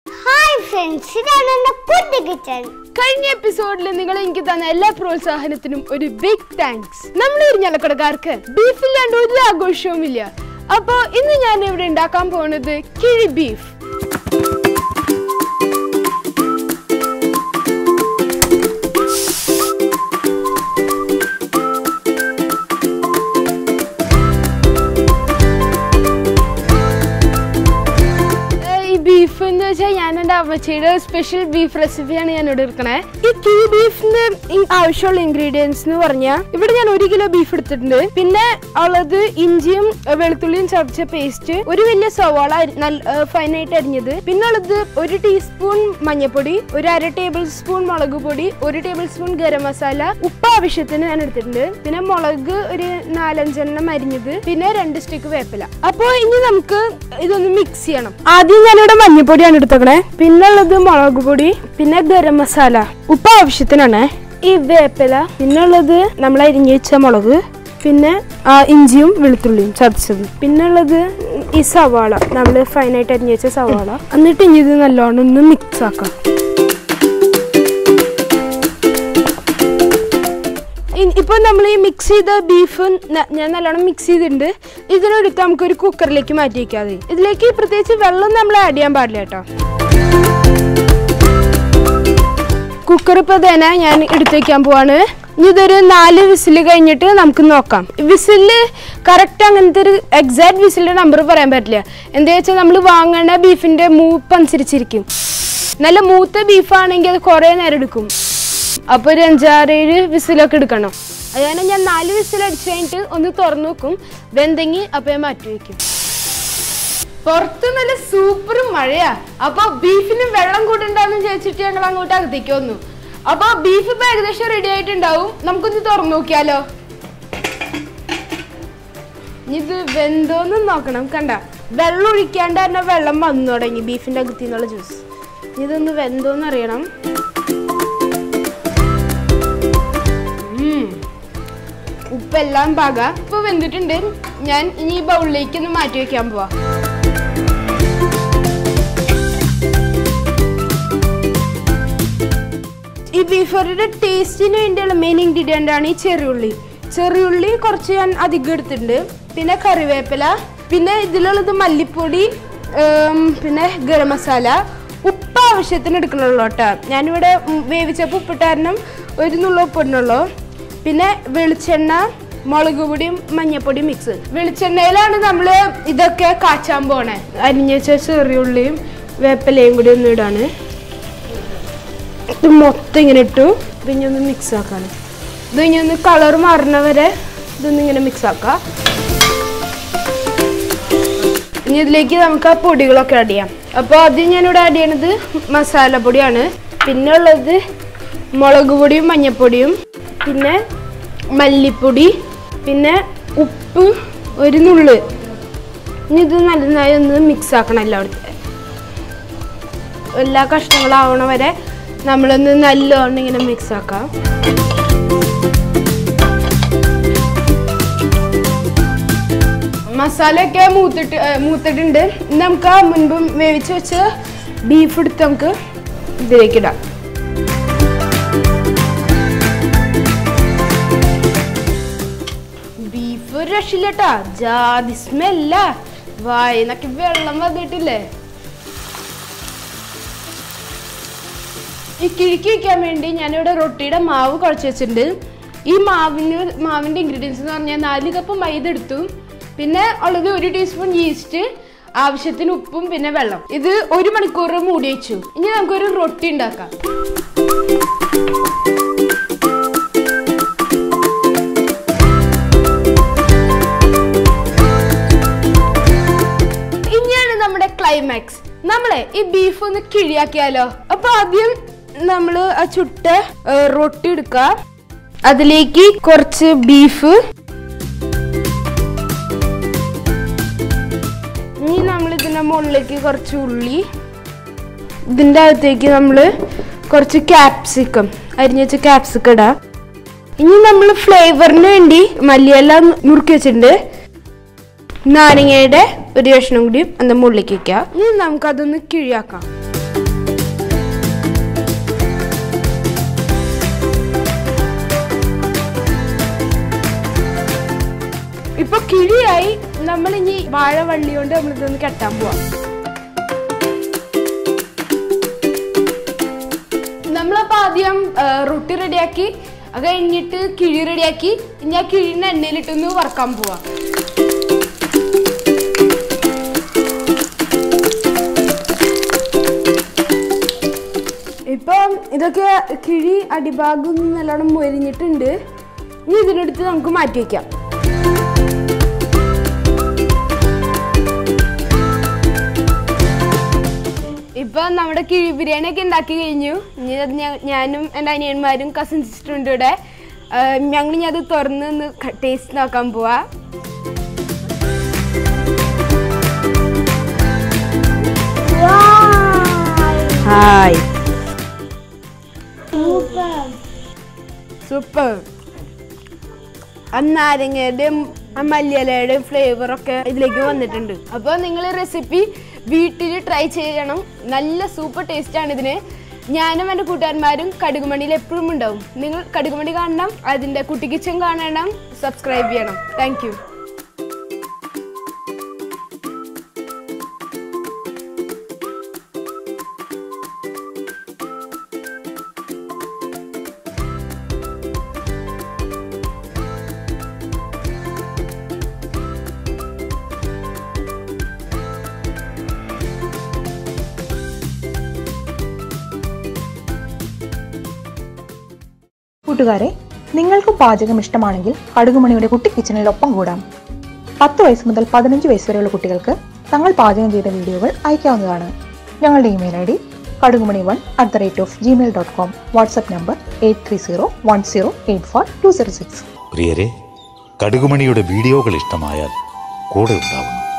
Hi friends ഇതാണ് എന്റെ കുട്ടി കിച്ചൺ കഴിഞ്ഞ എപ്പിസോഡിൽ നിങ്ങൾ എനിക്ക് തന്ന എല്ലാ പ്രോത്സാഹനത്തിനും ഒരു ബിഗ് താങ്ക്സ് നമ്മൾ ഇരിഞ്ഞലക്കടക്കാർക്ക് ബീഫില്ലാണ്ട് ഒരു ആഘോഷവും ഇല്ല അപ്പോ ഇന്ന് ഞാൻ ഇവിടെ ഉണ്ടാക്കാൻ പോകുന്നത് കിഴി ബീഫ് ഏഹ് ഈ ബീഫ് എന്ന് വെച്ചാൽ ഞാൻ എൻ്റെ അമ്മച്ചിയുടെ സ്പെഷ്യൽ ബീഫ് റെസിപ്പിയാണ് ഞാൻ ഇവിടെ എടുക്കണേ ഈ കീ ബീഫിന് ആവശ്യമുള്ള ഇൻഗ്രീഡിയൻസ് എന്ന് പറഞ്ഞാൽ ഇവിടെ ഞാൻ ഒരു കിലോ ബീഫ് എടുത്തിട്ടുണ്ട് പിന്നെ ഉള്ളത് ഇഞ്ചിയും ഏഹ് വെളുത്തുള്ളിയും ചതച്ച പേസ്റ്റ് ഒരു വലിയ സവാള അരി- നല്ല ഫൈനായിട്ട് അരിഞ്ഞത് പിന്നെ ഉള്ളത് ഒരു ടീസ്പൂൺ മഞ്ഞൾപ്പൊടി ഒരു അര ടേബിൾ സ്പൂൺ മുളക് പൊടി ഒരു ടേബിൾ സ്പൂൺ ഗരം മസാല ഉപ്പ് ആവശ്യത്തിന് ഞാൻ എടുത്തിട്ടുണ്ട് പിന്നെ മുളക് ഒരു നാലഞ്ചെണ്ണം അരിഞ്ഞത് പിന്നെ രണ്ട് സ്റ്റിക്ക് വേപ്പില അപ്പോൾ ഇനി നമുക്ക് ഇതൊന്ന് മിക്സ് ചെയ്യണം ആദ്യം ഞാനിവിടെ മഞ്ഞൾപ്പൊടിയാണ് എടുത്തേക്കണേ പിന്നെ ഉള്ളത് മുളക് പൊടി പിന്നെ ഗരം മസാല ഉപ്പ് ആവശ്യത്തിനാണ് ഈ വേപ്പില പിന്നെ ഉള്ളത് നമ്മൾ അരിഞ്ഞു വെച്ച മുളക് പിന്നെ ആ ഇഞ്ചിയും വെളുത്തുള്ളിയും ചതച്ചത് പിന്നെ ഉള്ളത് ഈ സവാള നമ്മൾ ഫൈനായിട്ട് അരിഞ്ഞു വെച്ച സവാള എന്നിട്ട് ഇനി ഇത് നല്ലോണം ഒന്ന് മിക്സ് ആക്കാം ഇ- ഇപ്പൊ നമ്മൾ ഈ മിക്സ് ചെയ്ത ബീഫ് ന- ഞാൻ നല്ലോണം മിക്സ് ചെയ്തിട്ടുണ്ട് ഇതിനെടുത്ത് നമുക്ക് ഒരു കുക്കറിലേക്ക് മാറ്റി വെക്കാതെ ഇതിലേക്ക് പ്രത്യേകിച്ച് വെള്ളം നമ്മൾ ആഡ് ചെയ്യാൻ പാടില്ല കേട്ടോ കുക്കർ ഇപ്പോൾ തന്നെ ഞാൻ എടുത്തു വെക്കാൻ പോവാണ് ഇനി ഇതൊരു നാല് വിസിൽ കഴിഞ്ഞിട്ട് നമുക്ക് നോക്കാം വിസില് കറക്റ്റ് അങ്ങനത്തെ ഒരു എക്സാക്ട് വിസിലിന്റെ നമ്പർ പറയാൻ പറ്റില്ല എന്താ വെച്ചാൽ നമ്മൾ വാങ്ങണ ബീഫിന്റെ മൂപ്പ് അനുസരിച്ചിരിക്കും നല്ല മൂത്ത ബീഫാണെങ്കിൽ അത് കുറേ നേരം എടുക്കും അപ്പോൾ ഒരു അഞ്ചാറേഴ് വിസിലൊക്കെ എടുക്കണം അതുകാരണം ഞാൻ നാല് വിസിൽ അടിച്ചു കഴിഞ്ഞിട്ട് ഒന്ന് തുറന്നു വെക്കും വെന്തെങ്കിൽ അപ്പോൾ ഞാൻ മാറ്റി വെക്കും പുറത്ത് നല്ല സൂപ്പർ മഴയാ അപ്പൊ ബീഫിന് വെള്ളം കൂട്ടുണ്ടാന്ന് ചോദിച്ചിട്ട് ഞങ്ങൾ അങ്ങോട്ട് അകത്തേക്ക് വന്നു അപ്പൊ ബീഫ് ഇപ്പൊ ഏകദേശം റെഡി ആയിട്ടുണ്ടാവും നമുക്കൊന്ന് തുറന്നു നോക്കിയാലോ ഇനി ഇത് വെന്തോന്ന് നോക്കണം കണ്ട വെള്ളം ഒഴിക്കാണ്ട് തന്നെ വെള്ളം വന്നു തുടങ്ങി ബീഫിന്റെ അകത്തു നിന്നുള്ള ജ്യൂസ് ഇതൊന്ന് വെന്തോന്ന് അറിയണം ഉം. ഉപ്പെല്ലാം പാക ഇപ്പൊ വെന്തിട്ടുണ്ട് ഞാൻ ഇനി ഈ ബൗളിലേക്ക് ഒന്ന് മാറ്റി വെക്കാൻ പോവാ ഈ ബീഫ് കറിയുടെ ടേസ്റ്റിന് വേണ്ടിയുള്ള മെയിൻ ഇൻഗ്രീഡിയൻ്റ് ആണ് ഈ ചെറിയുള്ളി ചെറിയുള്ളി കുറച്ച് ഞാൻ അധികം എടുത്തിട്ടുണ്ട് പിന്നെ കറിവേപ്പില പിന്നെ ഇതിലുള്ളത് മല്ലിപ്പൊടി ഉം, പിന്നെ ഗരം മസാല ഉപ്പ് ആവശ്യത്തിന് എടുക്കണുള്ളൂ കേട്ടോ ഞാനിവിടെ ഉം, വേവിച്ചപ്പോൾ ഉപ്പിട്ട കാരണം ഒരു നുള്ള ഉപ്പിടണുള്ളൂ പിന്നെ വെളിച്ചെണ്ണ മുളക് പൊടിയും മഞ്ഞപ്പൊടിയും മിക്സ് വെളിച്ചെണ്ണയിലാണ് നമ്മൾ ഇതൊക്കെ കാച്ചാൻ പോണേ അരിഞ്ഞ വെച്ച ചെറിയുള്ളിയും വേപ്പിലയും കൂടി ഒന്ന് ഇടാണ് ഇത് മൊത്തം ഇങ്ങനെ ഇട്ടു ഇത് ഇനി ഒന്ന് മിക്സ് ആക്കാണ് ഇത് ഇനി ഒന്ന് കളർ മാറുന്ന വരെ ഇതൊന്ന് ഇങ്ങനെ മിക്സ് ആക്കാം ഇനി ഇതിലേക്ക് നമുക്ക് ആ പൊടികളൊക്കെ ആഡ് ചെയ്യാം അപ്പോൾ ആദ്യം ഞാനിവിടെ ആഡ് ചെയ്യണത് മസാലപ്പൊടിയാണ് പിന്നെ ഉള്ളത് മുളക് പൊടിയും മഞ്ഞൾപ്പൊടിയും പിന്നെ മല്ലിപ്പൊടി പിന്നെ ഉപ്പ് ഒരു നുള്ള് ഇനി ഇത് നന്നായി ഒന്ന് മിക്സ് ആക്കണം എല്ലായിടത്തും എല്ലാ കഷ്ണങ്ങളാവണ വരെ നമ്മളൊന്ന് നല്ലോണം ഇങ്ങനെ മിക്സ് ആക്കാം മസാലയൊക്കെ മൂത്തിട്ട് ഏ, മൂത്തിട്ടുണ്ട് ഇനി നമുക്ക് ആ മുൻപ് വേവിച്ച് വെച്ച് ബീഫ് എടുത്ത് നമുക്ക് ഇതിലേക്ക് ഇടാം ബീഫ് ഒരു രക്ഷയില്ലട്ടാ ജാതി സ്മെല്ല വായനൊക്കെ വെള്ളം വന്നിട്ടില്ലേ ഈ കിഴുക്കി വയ്ക്കാൻ വേണ്ടി ഞാനിവിടെ റൊട്ടിയുടെ മാവ് കുഴച്ച് വെച്ചിട്ടുണ്ട് ഈ മാവിന് മാവിൻ്റെ ഇൻഗ്രീഡിയൻസ് എന്ന് പറഞ്ഞാൽ നാല് കപ്പ് മൈദ എടുത്തു പിന്നെ ഉള്ളത് ഒരു ടീസ്പൂൺ ഈസ്റ്റ് ആവശ്യത്തിന് ഉപ്പും പിന്നെ വെള്ളം ഇത് ഒരു മണിക്കൂർ മൂടി വെച്ചു ഇനി നമുക്കൊരു റൊട്ടി ഉണ്ടാക്കാം ഇനിയാണ് നമ്മുടെ ക്ലൈമാക്സ് നമ്മളെ ഈ ബീഫ് ഒന്ന് കിഴിയാക്കിയാലോ അപ്പൊ ആദ്യം നമ്മൾ ആ ചുട്ട ഏ, റൊട്ടി എടുക്കുക അതിലേക്ക് കുറച്ച് ബീഫ് ഇനി നമ്മൾ ഇതിന്റെ മുകളിലേക്ക് കുറച്ച് ഉള്ളി ഇതിന്റെ അകത്തേക്ക് നമ്മൾ കുറച്ച് ക്യാപ്സിക്കം അരിഞ്ഞ വെച്ച ക്യാപ്സിക്കം ഇടാം ഇനി നമ്മൾ ഫ്ലേവറിന് വേണ്ടി മല്ലിയില നുറുക്കി വെച്ചിട്ടുണ്ട് നാരങ്ങയുടെ ഒരു കഷ്ണം കൂടി അതിന്റെ മുകളിലേക്ക് വെക്കാം ഇനി നമുക്കതൊന്ന് കിഴിയാക്കാം ഇപ്പൊ കിഴിയായി നമ്മൾ ഇനി വാഴവള്ളി കൊണ്ട് നമ്മൾ ഇതൊന്ന് കെട്ടാൻ പോവാം നമ്മളപ്പോ ആദ്യം ആ, റൊട്ടി റെഡിയാക്കി അത് കഴിഞ്ഞിട്ട് കിഴി റെഡിയാക്കി ഇനി ആ കിഴിനെ എണ്ണയിലിട്ടൊന്ന് വറക്കാൻ പോവാം ഇപ്പം ഇതൊക്കെ കിഴി അടിഭാഗം നല്ലോണം മൊരിഞ്ഞിട്ടുണ്ട് ഇനി ഇതിനെടുത്ത് നമുക്ക് മാറ്റി വയ്ക്കാം ഇപ്പൊ നമ്മുടെ കിഴി ബിരിയാണി ഒക്കെ ഉണ്ടാക്കി കഴിഞ്ഞു ഇനി അത് ഞാ- ഞാനും എൻ്റെ അനിയന്മാരും കസിൻ സിസ്റ്ററും ഉണ്ട് ഇവിടെ ഞങ്ങൾ ഇനി അത് തുറന്ന് ഒന്ന് ടേസ്റ്റ് നോക്കാൻ പോവാ ഹായ് സൂപ്പർ ആ നാരങ്ങയുടെയും ആ മല്ലിയിലയുടെയും ഫ്ലേവർ ഒക്കെ ഇതിലേക്ക് വന്നിട്ടുണ്ട് അപ്പോൾ നിങ്ങൾ റെസിപ്പി വീട്ടിൽ ട്രൈ ചെയ്യണം നല്ല സൂപ്പർ ടേസ്റ്റ് ആണ് ഇതിന് ഞാനും എൻ്റെ കൂട്ടുകാരന്മാരും കടുകുമണിയിൽ എപ്പോഴും ഉണ്ടാവും നിങ്ങൾ കടുകുമണി കാണണം അതിൻ്റെ കുട്ടി കിച്ചൻ കാണണം സബ്സ്ക്രൈബ് ചെയ്യണം താങ്ക് യു കൂട്ടുകാരെ നിങ്ങൾക്ക് പാചകം ഇഷ്ടമാണെങ്കിൽ കടുകുമണിയുടെ കുട്ടി കിച്ചണിൽ ഒപ്പം കൂടാം പത്ത് വയസ്സ് മുതൽ പതിനഞ്ച് വയസ്സ് വരെയുള്ള കുട്ടികൾക്ക് തങ്ങൾ പാചകം ചെയ്ത വീഡിയോകൾ അയക്കാവുന്നതാണ് ഞങ്ങളുടെ ഇമെയിൽ ഐ ഡി കടുകുമണി one at the rate of Gmail dot com WhatsApp number eight three zero one zero eight four two zero six പ്രിയരെ കടുകുമണിയുടെ വീഡിയോകൾ ഇഷ്ടമായാൽ കൂടെ ഉണ്ടാവണം